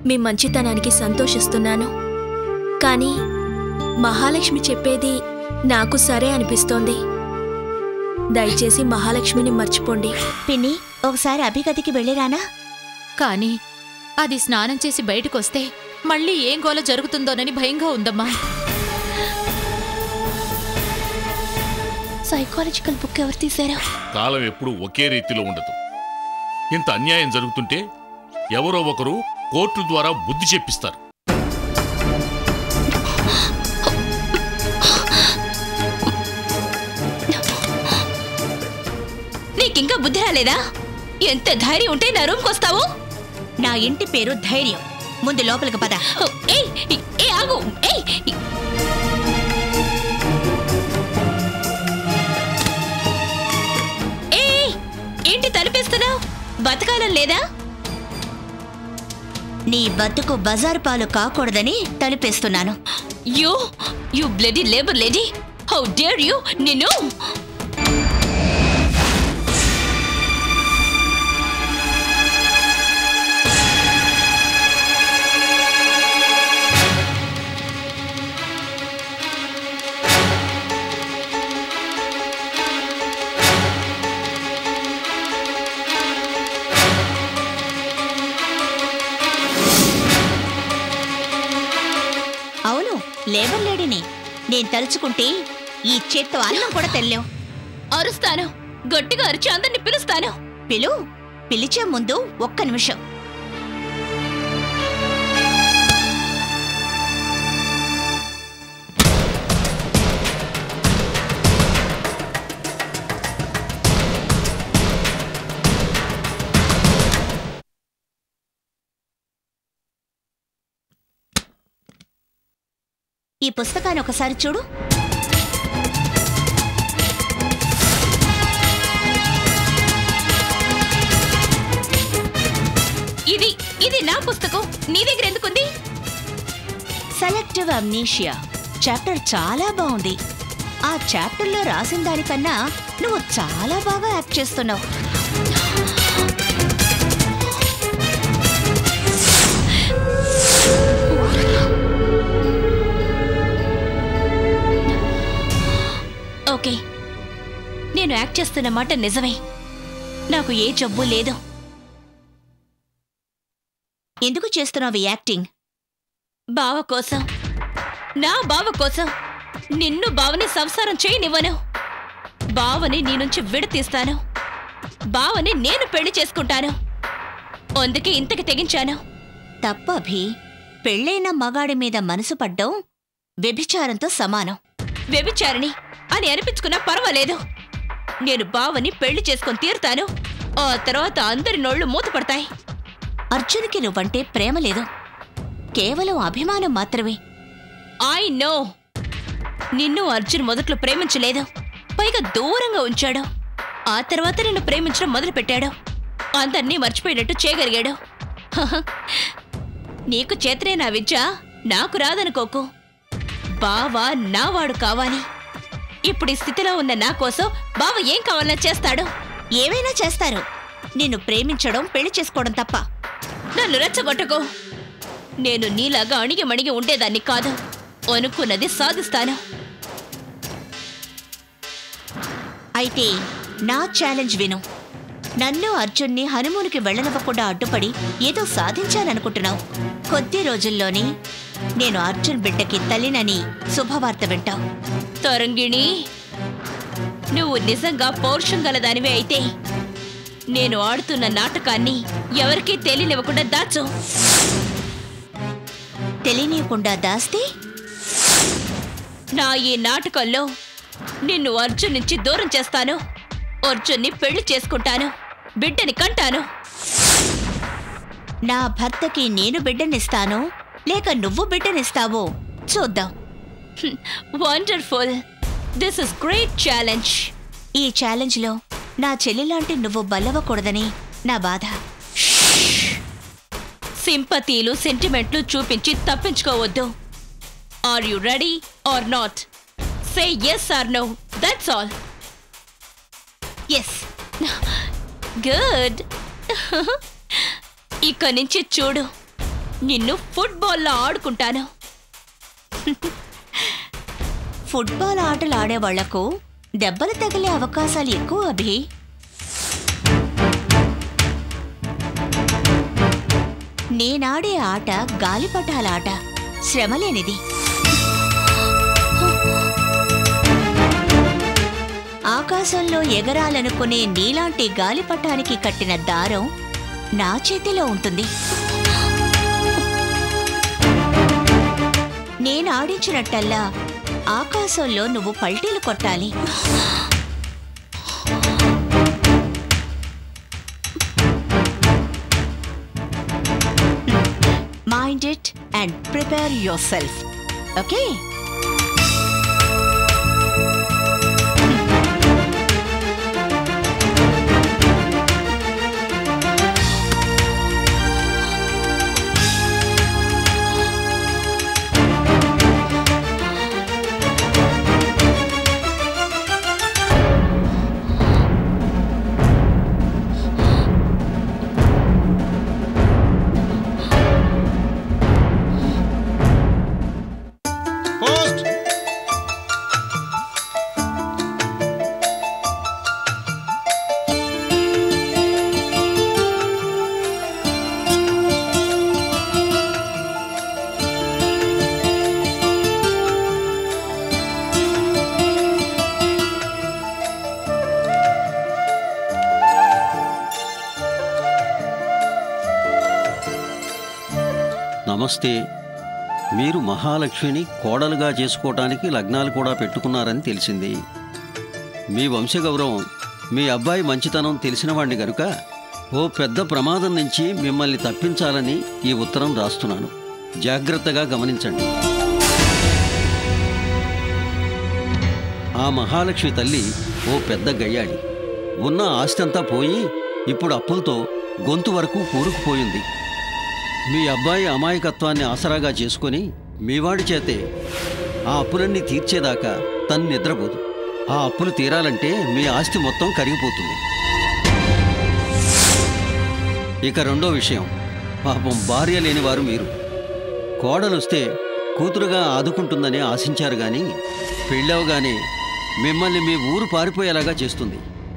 మీ మంచితనానికి సంతోషిస్తున్నాను కానీ మహాలక్ష్మి చెప్పేది నాకు సరే అనిపిస్తోంది దయచేసి మహాలక్ష్మిని మర్చిపోండి పిన్ని ఒకసారి అభిగతికి వెళ్ళిరానా కానీ అది స్నానం చేసి బయటకొస్తే మళ్ళీ ఏం గోల జరుగుతుందోనని భయంగా ఉందమ్మా సైకాలజికల్ బుక్ ఎవరు తీశారా కాలం ఎప్పుడూ ఒకే రీతిలో ఉండదు ఇంత అన్యాయం జరుగుతుంటే ఎవరో ఒకరు కోర్టు ద్వారా బుద్ధి చెప్పిస్తారు నీకింకా బుద్ధి రాలేదా ఎంత ధైర్యం ఉంటే నా రూమ్కి వస్తావు నా ఇంటి పేరు ధైర్యం ముందు లోపలికి పద ఏయ్ ఏ ఆగు ఏయ్ ఏయ్, ఏంటి తలిపేస్తున్నావు బతకాలం లేదా నీ బతుకు బజారు పాలు కాకూడదని తలిపేస్తున్నాను you you bloody labour lady how dare you నిన్ను అవును లేబర్ లేడీని నేను తలుచుకుంటే ఈ చేత్తో అన్నం కూడా తెల్లేవు అరుస్తాను గట్టిగా అరిచి అందరిని పిలుస్తాను పిలు పిలిచే ముందు ఒక్క నిమిషం ఈ పుస్తకాన్ని ఒకసారి చూడు ఇది ఇది నా పుస్తకం నీ దగ్గర ఎందుకుంది సెలెక్టివ్ అమ్నీషియా చాప్టర్ చాలా బాగుంది ఆ చాప్టర్లో రాసిన దానికన్నా నువ్వు చాలా బాగా యాక్ట్ చేస్తున్నావు ఓకే నేను యాక్ట్ చేస్తున్న మాట నిజమే నాకు ఏ జబ్బు లేదు ఎందుకు చేస్తున్నావు ఈ యాక్టింగ్ బావ కోసం నా బావ కోసం నిన్ను బావని సంసారం చేయనివ్వను బావని నీ నుంచి విడతీస్తాను బావని నేను పెళ్లి చేసుకుంటాను అందుకే ఇంతకి తెగించాను తప్పభి పెళ్ళైన మగాడి మీద మనసు పడ్డం వ్యభిచారంతో సమానం వ్యభిచారిణి అని అనిపించుకున్నా పర్వాలేదు నేను బావని పెళ్లి చేసుకొని తీరుతాను ఆ తర్వాత అందరి నోళ్లు మూతపడతాయి అర్జున్కి నువ్వంటే ప్రేమ లేదు కేవలం అభిమానం మాత్రమే ఐ నో నిన్ను అర్జున్ మొదట్లో ప్రేమించలేదు పైగా దూరంగా ఉంచాడు ఆ తర్వాత నిన్ను ప్రేమించడం మొదలుపెట్టాడు అందర్నీ మర్చిపోయినట్టు చేయగలిగాడు హహ. నీకు చేతనే నా విద్య నాకు రాదనుకోకు బావ నావాడు కావాలి ఇప్పుడు ఈ స్థితిలో ఉన్న నా కోసం బావ ఏం కావాలన్నా చేస్తాడు ఏమైనా చేస్తారు నిన్ను ప్రేమించడం పెళ్లి చేసుకోవడం తప్ప నన్ను రెచ్చగొట్టకు నేను నీలాగా అణిగి మణిగి ఉండేదాన్ని కాదు అనుకున్నది సాధిస్తాను అయితే నా ఛాలెంజ్ విను నన్ను అర్జున్ని హనుమూన్కి వెళ్ళనివ్వకుండా అడ్డుపడి ఏదో సాధించాననుకుంటున్నావు కొద్ది రోజుల్లోనే నేను అర్జున్ బిడ్డకి తల్లినని శుభవార్త వింటావు తరంగిణి నువ్వు నిజంగా పౌరుషం గలదానివే అయితే నేను ఆడుతున్న నాటకాన్ని ఎవరికీ తెలియనివ్వకుండా దాచు తెలియనివ్వకుండా దాస్తే నా ఈ నాటకంలో నిన్ను అర్జున్ నుంచి దూరం చేస్తాను అర్జున్ని పెళ్లి చేసుకుంటాను బిడ్డని కంటాను నా భర్తకి నేను బిడ్డనిస్తాను లేక నువ్వు బిడ్డనిస్తావో చూద్దాం wonderful this is great challenge ఈ ఛాలెంజ్లో నా చెల్లిలాంటి నువ్వు బల్లవకూడదని నా బాధ సింపతీలు సెంటిమెంట్లు చూపించి తప్పించుకోవద్దు are you ready or not say yes or no that's all yes good ఇక నుంచి చూడు నిన్ను ఫుట్బాల్లో ఆడుకుంటాను ఫుట్బాల్ ఆటలు ఆడే వాళ్లకు దెబ్బలు తగిలే అవకాశాలు ఎక్కువ అభి నేనాడే ఆట గాలిపటాల ఆట శ్రమలేనిది ఆకాశంలో ఎగరాలనుకునే నీలాంటి గాలిపటానికి కట్టిన దారం నా చేతిలో ఉంటుంది నేను ఆడించినట్టల్లా ఆకాశంలో నువ్వు పల్టీలు కొట్టాలి mind it and prepare yourself okay post నమస్తే మీరు మహాలక్ష్మిని కోడలుగా చేసుకోవటానికి లగ్నాలు కూడా పెట్టుకున్నారని తెలిసింది మీ వంశగౌరవం మీ అబ్బాయి మంచితనం తెలిసినవాణ్ణి గనుక ఓ పెద్ద ప్రమాదం నుంచి మిమ్మల్ని తప్పించాలని ఈ ఉత్తరం రాస్తున్నాను జాగ్రత్తగా గమనించండి ఆ మహాలక్ష్మి తల్లి ఓ పెద్ద గయ్యాడి ఉన్న ఆస్తంతా పోయి ఇప్పుడు అప్పులతో గొంతు వరకు కూరుకుపోయింది మీ అబ్బాయి అమాయకత్వాన్ని ఆసరాగా చేసుకొని మీవాడి చేతే ఆ అప్పులన్నీ తీర్చేదాకా తను నిద్రపోదు ఆ అప్పులు తీరాలంటే మీ ఆస్తి మొత్తం కరిగిపోతుంది ఇక రెండో విషయం పాపం భార్య లేనివారు మీరు కోడలొస్తే కూతురుగా ఆదుకుంటుందని ఆశించారు గాని పెళ్ళవగానే మిమ్మల్ని మీ ఊరు పారిపోయేలాగా చేస్తుంది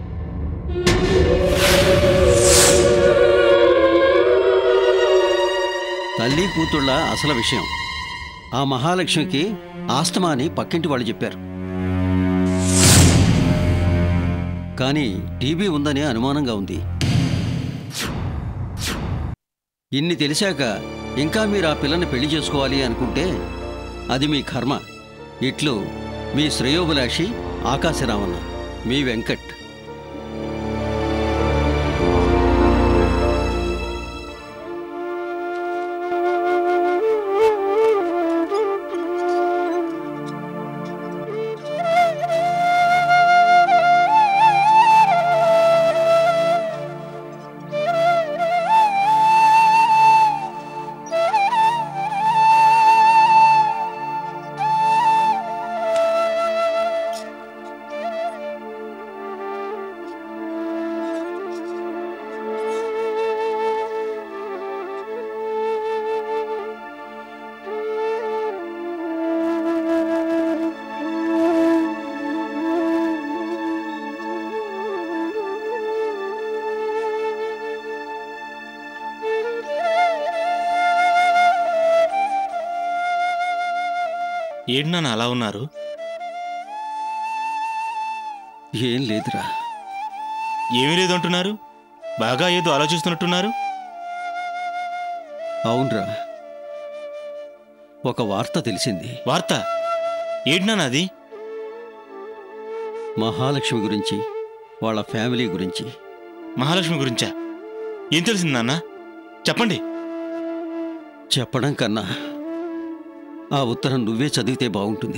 తల్లి కూతుళ్ళ అసలు విషయం ఆ మహాలక్ష్మికి ఆస్తమా అని పక్కింటి వాళ్ళు చెప్పారు కానీ టీబీ ఉందని అనుమానంగా ఉంది ఇన్ని తెలిసాక ఇంకా మీరు ఆ పిల్లని పెళ్లి చేసుకోవాలి అనుకుంటే అది మీ కర్మ ఇట్లు మీ శ్రేయోభిలాషి ఆకాశరామన్న మీ వెంకట్ ఏంటి నాన్న అలా ఉన్నారు ఏం లేదురా ఏమీ లేదంటున్నారు బాగా ఏదో ఆలోచిస్తున్నట్టున్నారు అవునరా ఒక వార్త తెలిసింది వార్త ఏంటి నాన్న అది మహాలక్ష్మి గురించి వాళ్ళ ఫ్యామిలీ గురించి మహాలక్ష్మి గురించా ఏం తెలిసింది నాన్న చెప్పండి చెప్పడం కన్నా ఆ ఉత్తరం నువ్వే చదివితే బాగుంటుంది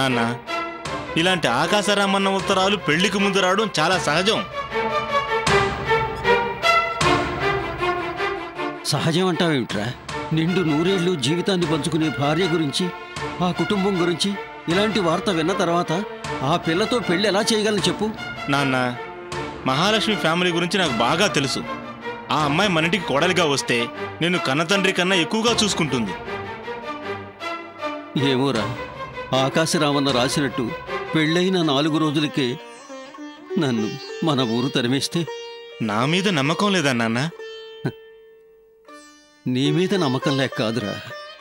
నాన్న ఇలాంటి ఆకాశరామన్న ఉత్తరాలు పెళ్లికి ముందు రావడం చాలా సహజం సహజం అంటావేమిట్రా నిండు నూరేళ్లు జీవితాన్ని పంచుకునే భార్య గురించి ఆ కుటుంబం గురించి ఇలాంటి వార్త విన్న తర్వాత ఆ పిల్లతో పెళ్లి ఎలా చేయగలను చెప్పు నాన్న మహాలక్ష్మి ఫ్యామిలీ గురించి నాకు బాగా తెలుసు ఆ అమ్మాయి మన ఇంటికి కోడలిగా వస్తే నేను కన్నతండ్రి కన్నా ఎక్కువగా చూసుకుంటుంది ఏమోరా ఆకాశరామన్న రాసినట్టు పెళ్ళైన నాలుగు రోజులకే నన్ను మన ఊరు తరిమేస్తే నా మీద నమ్మకం లేదా నాన్న నీ మీద నమ్మకం లేక కాదురా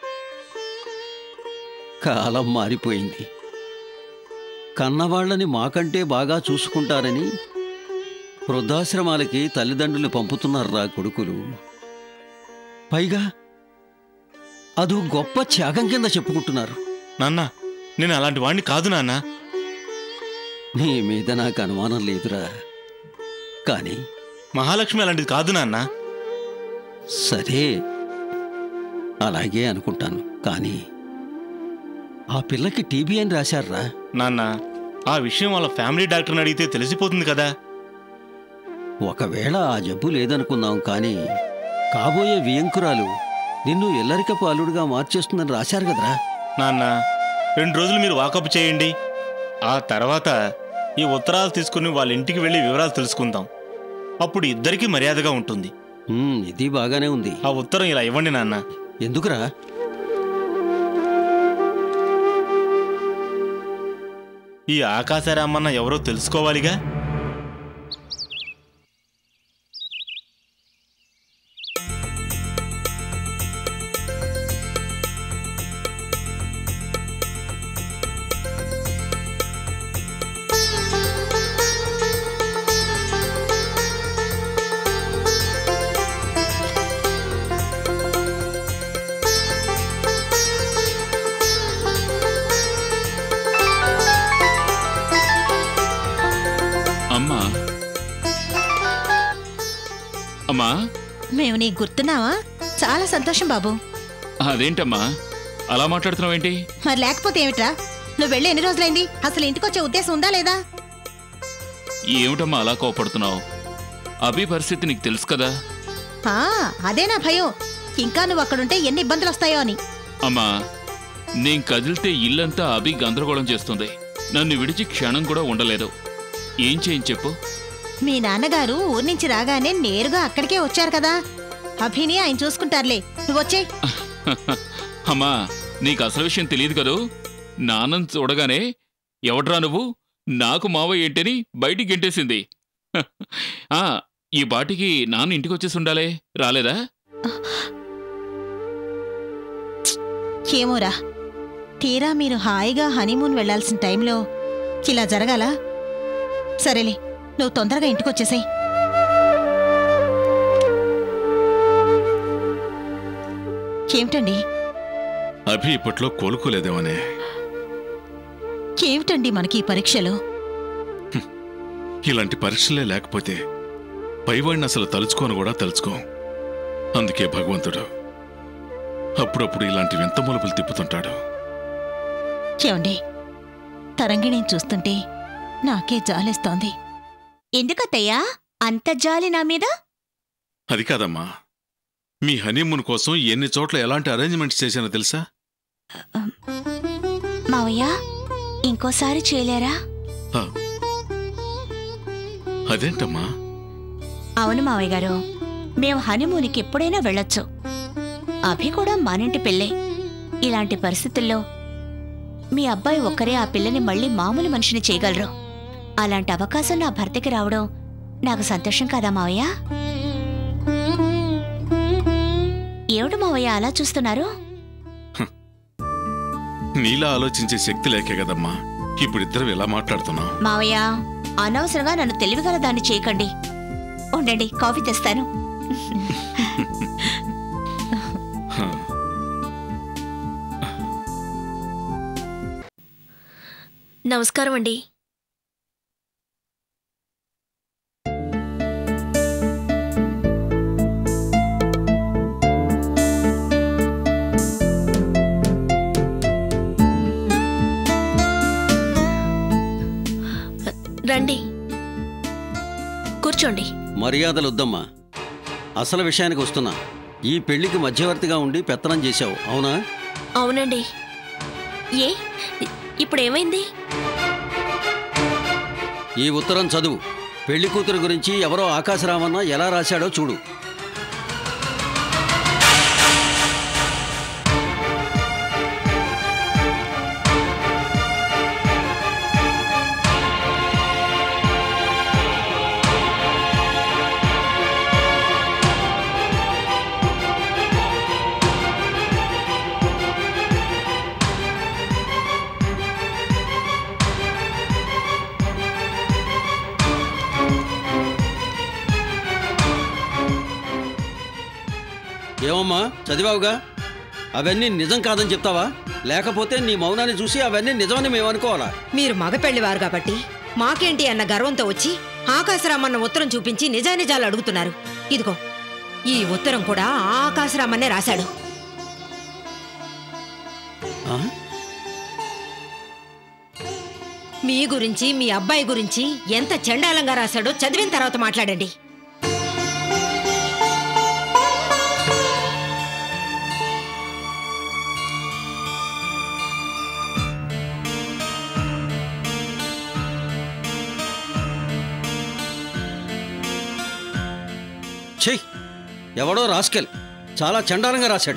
కాలం మారిపోయింది కన్నవాళ్ళని మాకంటే బాగా చూసుకుంటారని వృద్ధాశ్రమాలకి తల్లిదండ్రులు పంపుతున్నారురా కొడుకులు పైగా అదో గొప్ప త్యాగం కింద చెప్పుకుంటున్నారు నాన్న నేను అలాంటి వాడిని కాదు నాన్న నీ మీద నాకు అనుమానం లేదురా కానీ మహాలక్ష్మి అలాంటిది కాదు నాన్న సరే అలాగే అనుకుంటాను కానీ ఆ పిల్లకి టీబీ అని రాశారా నాన్న ఆ విషయం వాళ్ళ ఫ్యామిలీ డాక్టర్ని అడిగితే తెలిసిపోతుంది కదా ఒకవేళ ఆ జబ్బు లేదనుకుందాం కానీ కాబోయే వియంకురాలు నిన్ను ఎల్లరికపు అల్లుడుగా మార్చేస్తుందని రాశారు కదరా నాన్న రెండు రోజులు మీరు వాకప్ చేయండి ఆ తర్వాత ఈ ఉత్తరాలు తీసుకుని వాళ్ళ ఇంటికి వెళ్ళి వివరాలు తెలుసుకుందాం అప్పుడు ఇద్దరికీ మర్యాదగా ఉంటుంది ఉమ్, ఇది బాగానే ఉంది ఆ ఉత్తరం ఇలా ఇవ్వండి నాన్న ఎందుకురా ఈ ఆకాశరామన్న ఎవరో తెలుసుకోవాలిగా అమ్మా అమ్మా మేము నీకు గుర్తున్నావా చాలా సంతోషం బాబు అదేంటమ్మా అలా మాట్లాడుతున్నావేంటి మరి లేకపోతే ఏమిట్రా నువ్వు వెళ్ళి ఎన్ని రోజులైంది అసలు ఇంటికొచ్చే ఉద్దేశం ఉందా లేదా ఏమిటమ్మా అలా కోపడుతున్నావు అభి పరిస్థితి నీకు తెలుసు కదా ఆ, అదే నా భయం ఇంకా నువ్వు అక్కడుంటే ఎన్ని ఇబ్బందులు వస్తాయో అని అమ్మా నేను కదిలితే ఇల్లంతా అభి గందరగోళం చేస్తుంది నన్ను విడిచి క్షణం కూడా ఉండలేదు ఏం చేయని చెప్పు మీ నాన్నగారు ఊరి నుంచి రాగానే నేరుగా అక్కడికే వచ్చారు కదా అభిని ఆయన చూసుకుంటారులే నువ్వు వచ్చే అమ్మా నీకు అసలు విషయం తెలియదు కదూ నాన్నని చూడగానే ఎవడ్రా నువ్వు నాకు మావ ఏంటని బయటికి గెంటేసింది ఆ ఈ బాటికి నాన్న ఇంటికి వచ్చేసి ఉండాలే రాలేదా ఏమోరా తీరా మీరు హాయిగా హనీమూన్ వెళ్లాల్సిన టైంలో ఇలా జరగాల సరేలే నువ్వు తొందరగా ఇంటికొచ్చేసాయి ఏమిటండి అభి ఇప్పట్లో కోలుకోలేదేమనే ఏమిటండి మనకి ఈ పరీక్షలు ఇలాంటి పరీక్షలే లేకపోతే పైవాడిని అసలు తలుచుకోను కూడా తలుచుకోం అందుకే భగవంతుడు అప్పుడప్పుడు ఇలాంటి వింత మొలుపులు తిప్పుతుంటాడు ఏమండి తరంగిణిని చూస్తుంటే నాకే జాలేస్తోంది ఎందుకత్తయ్యా అంత జాలి నా మీద అది కాదమ్మా మీ హనీమూన్ కోసం ఎన్ని చోట్ల ఎలాంటి అరేంజ్మెంట్స్ చేశానో తెలుసా మావయ్య ఇంకోసారి చేయలేరా ఆ. అదేంటమ్మా అవును మావయ్య గారు మేము హనీమూన్కి ఎప్పుడైనా వెళ్ళొచ్చు అభి కూడా మానింటి పెళ్ళే ఇలాంటి పరిస్థితుల్లో మీ అబ్బాయి ఒక్కరే ఆ పిల్లని మళ్ళీ మామూలు మనిషిని చేయగలరు అలాంటి అవకాశం నా భర్తకి రావడం నాకు సంతోషం కాదా మావయ్య ఏమిటి మావయ్య అలా చూస్తున్నారు నీలా ఆలోచించే శక్తి లేకే కదమ్మా ఇప్పుడిద్దరం ఎలా మాట్లాడుతున్నాం మావయ్య అనవసరంగా నన్ను తెలివిగల దాన్ని చేయకండి ఉండండి కాఫీ తెస్తాను నమస్కారం అండి కూర్చోండి మర్యాదలొద్దమ్మా అసలు విషయానికి వస్తున్నా ఈ పెళ్లికి మధ్యవర్తిగా ఉండి పెత్తనం చేశావు అవునా అవునండి ఏ ఇప్పుడు ఏమైంది ఈ ఉత్తరం చదువు పెళ్లి కూతురు గురించి ఎవరో ఆకాశరామన్న ఎలా రాశాడో చూడు ఏమమ్మా చదివావుగా అవన్నీ నిజం కాదని చెప్తావా లేకపోతే నీ మౌనాన్ని చూసి అవన్నీ నిజమని మేము అనుకోవాలా మీరు మగపెళ్లివారు కాబట్టి మాకేంటి అన్న గర్వంతో వచ్చి ఆకాశరామన్న ఉత్తరం చూపించి నిజానిజాలు అడుగుతున్నారు ఇదిగో ఈ ఉత్తరం కూడా ఆ ఆకాశరామన్నే రాశాడు ఆ? మీ గురించి మీ అబ్బాయి గురించి ఎంత చండాలంగా రాశాడో చదివిన తర్వాత మాట్లాడండి చెయ్ ఎవడో రాస్కెల్ చాలా చండాలంగా రాశాడు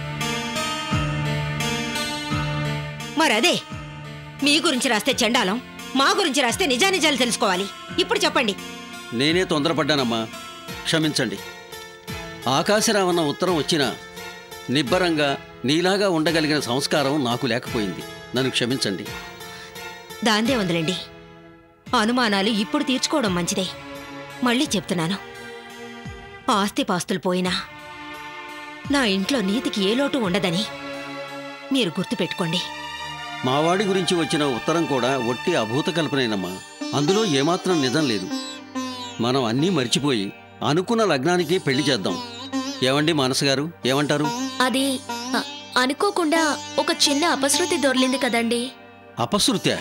మరదే మీ గురించి రాస్తే చండాలం మా గురించి రాస్తే నిజానిజాలు తెలుసుకోవాలి ఇప్పుడు చెప్పండి నేనే తొందరపడ్డానమ్మా క్షమించండి ఆకాశరామన్న ఉత్తరం వచ్చినా నిబ్బరంగా నీలాగా ఉండగలిగిన సంస్కారం నాకు లేకపోయింది నన్ను క్షమించండి దాందే ఉందిలేండి అనుమానాలు ఇప్పుడు తీర్చుకోవడం మంచిదే మళ్ళీ చెప్తున్నాను ఆస్తిపాస్తులు పోయినా నా ఇంట్లో నీతికి ఏ లోటు ఉండదని మీరు గుర్తుపెట్టుకోండి మావాడి గురించి వచ్చిన ఉత్తరం కూడా ఒట్టి అభూత కల్పనేనమ్మా అందులో ఏమాత్రం నిజం లేదు మనం అన్నీ మర్చిపోయి అనుకున్న లగ్నానికి పెళ్లి చేద్దాం ఏమండి మానస గారు ఏమంటారు అది అ- అనుకోకుండా ఒక చిన్న అపశృతి దొర్లింది కదండి అపశృత్యా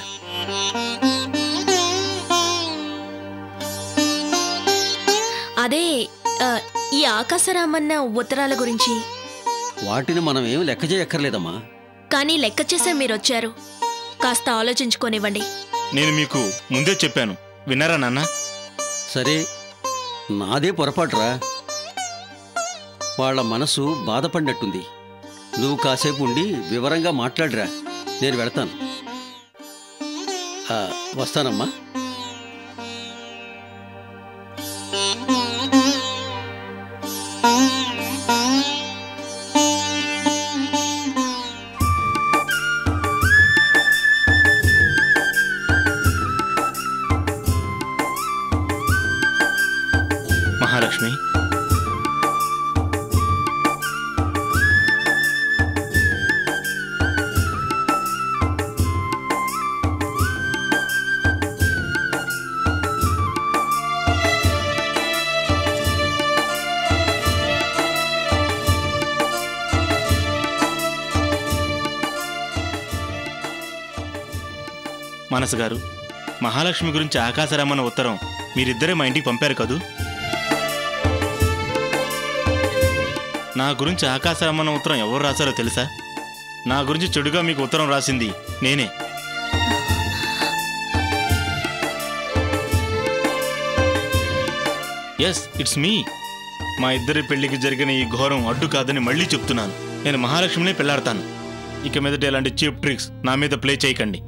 అదే ఆ, ఈ ఆకాశరామన్న ఉత్తరాల గురించి వాటిని మనం ఏం లెక్క చేయక్కర్లేదమ్మా కానీ లెక్క చేసే మీరొచ్చారు కాస్త ఆలోచించుకోనివ్వండి నేను మీకు ముందే చెప్పాను విన్నారా నాన్న సరే నాదే పొరపాటురా వాళ్ళ మనసు బాధపడినట్టుంది నువ్వు కాసేపు ఉండి వివరంగా మాట్లాడిరా నేను వెళతాను ఆ, వస్తానమ్మా మహాలక్ష్మి మనసు గారు మహాలక్ష్మి గురించి ఆకాశరామన్న ఉత్తరం మీరిద్దరే మా ఇంటికి పంపారు కదూ నా గురించి ఆకాశరామన్న ఉత్తరం ఎవరు రాశారో తెలుసా నా గురించి చెడుగా మీకు ఉత్తరం రాసింది నేనే ఎస్ ఇట్స్ మీ మా ఇద్దరి పెళ్లికి జరిగిన ఈ ఘోరం అడ్డు కాదని మళ్ళీ చెప్తున్నాను నేను మహాలక్ష్మినే పెళ్లాడతాను ఇక మీదట ఇలాంటి చీప్ ట్రిక్స్ నా మీద ప్లే చేయకండి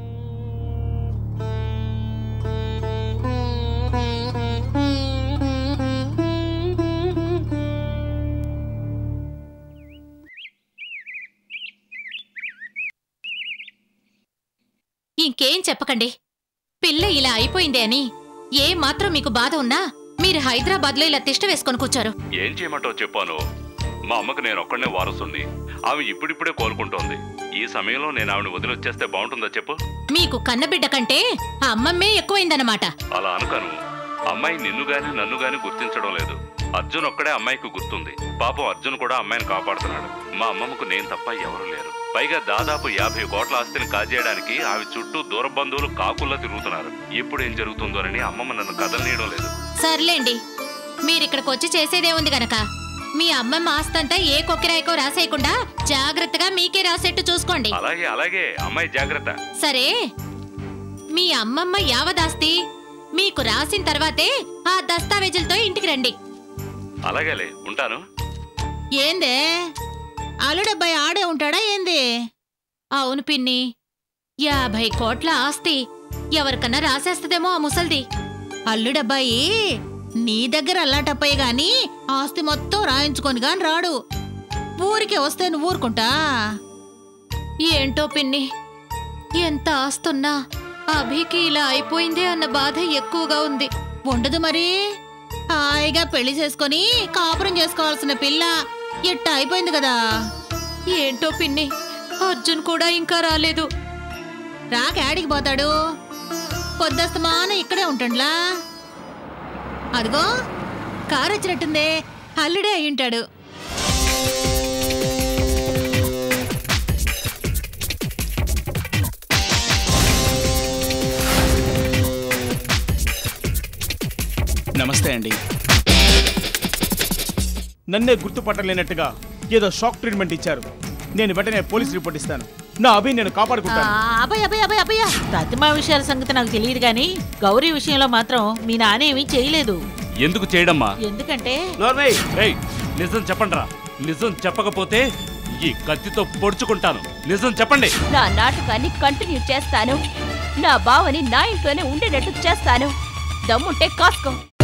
ఇంకేం చెప్పకండి పిల్ల ఇలా అయిపోయింది అని ఏ మాత్రం మీకు బాధ ఉన్నా మీరు హైదరాబాద్లో ఇలా తిష్ట వేసుకొని కూర్చోరు ఏం చేయమంటావు చెప్పాను మా అమ్మకు నేను ఒక్కడనే వారసుని ఆమె ఇప్పుడిప్పుడే కోలుకుంటోంది ఈ సమయంలో నేను ఆవిడ వదిలొచ్చేస్తే బాగుంటుందా చెప్పు మీకు కన్నబిడ్డ కంటే ఆ అమ్మమ్మే ఎక్కువైందన్నమాట అలా అనుకను అమ్మాయి నిన్ను గాని నన్ను గాని గుర్తించడం లేదు అర్జున్ ఒక్కడే అమ్మాయికి గుర్తుంది పాపం అర్జున్ కూడా అమ్మాయిని కాపాడుతున్నాడు మా అమ్మమ్మకు నేను తప్ప ఎవరూ లేరు పైగా దాదాపు యాభై కోట్ల ఆస్తిని కాజేయడానికి ఆమె చుట్టూ దూర బంధువులు కాకుల్లా తిరుగుతున్నారు ఎప్పుడు ఏం జరుగుతుందోనని అమ్మమ్మ నన్ను కదలనీయడం లేదు సర్లేండి మీరిక్కడికి వచ్చి చేసేదే ఉంది గనక మీ అమ్మమ్మ ఆస్తంతా ఏ కొక్కిరాయికో రాసేయకుండా జాగ్రత్తగా మీకే రాసేట్టు చూసుకోండి అలాగే అలాగే అమ్మాయి జాగ్రత్త సరే మీ అమ్మమ్మ యావదాస్తి మీకు రాసిన తర్వాతే ఆ దస్తావేజులతో ఇంటికి రండి అలాగేలే ఉంటాను ఏందే అల్లుడబ్బాయి ఆడే ఉంటాడా ఏంది అవును పిన్ని యాభై కోట్ల ఆస్తి ఎవరికన్నా రాసేస్తదేమో ఆ ముసల్ది అల్లుడబ్బాయి నీ దగ్గర అల్లాటప్పయ్య గాని ఆస్తి మొత్తం రాయించుకొని గాని రాడు ఊరికి వస్తే నువ్వు ఊరుకుంటా ఏంటో పిన్ని ఎంత ఆస్తున్నా అభికి ఇలా అయిపోయిందే అన్న బాధ ఎక్కువగా ఉంది ఉండదు మరి హాయిగా పెళ్లి చేసుకొని కాపురం చేసుకోవాల్సిన పిల్ల ఎట్ట అయిపోయింది కదా ఏంటో పిన్ని అర్జున్ కూడా ఇంకా రాలేదు రాక ఆడికి పోతాడు పొద్దస్తమాన ఇక్కడే ఉంటాడులా అదిగో కారు వచ్చినట్టుందే అల్లుడే అయ్యుంటాడు నమస్తే అండి నన్నే గుర్తుపట్టలేనట్టుగా ఏదో షాక్ ట్రీట్మెంట్ ఇచ్చారు నేను వెంటనే పోలీస్ రిపోర్ట్ ఇస్తాను నా అభి నేను కాపాడుకుంటాను అబ్బాయి అబ్బాయి అబ్బాయి అబ్బాయ్య ప్రతిమా విషయాల సంగతి నాకు తెలియదు కానీ గౌరీ విషయంలో మాత్రం మీ నాన్న ఏమీ చేయలేదు ఎందుకు చేయడమ్మా ఎందుకంటే రేయ్ నిజం చెప్పండిరా నిజం చెప్పకపోతే ఈ కత్తితో పొడుచుకుంటాను నిజం చెప్పండి నా నాటకాన్ని కంటిన్యూ చేస్తాను నా బావని నా ఇంట్లోనే ఉండేటట్టు చేస్తాను దమ్ముంటే కాసుకో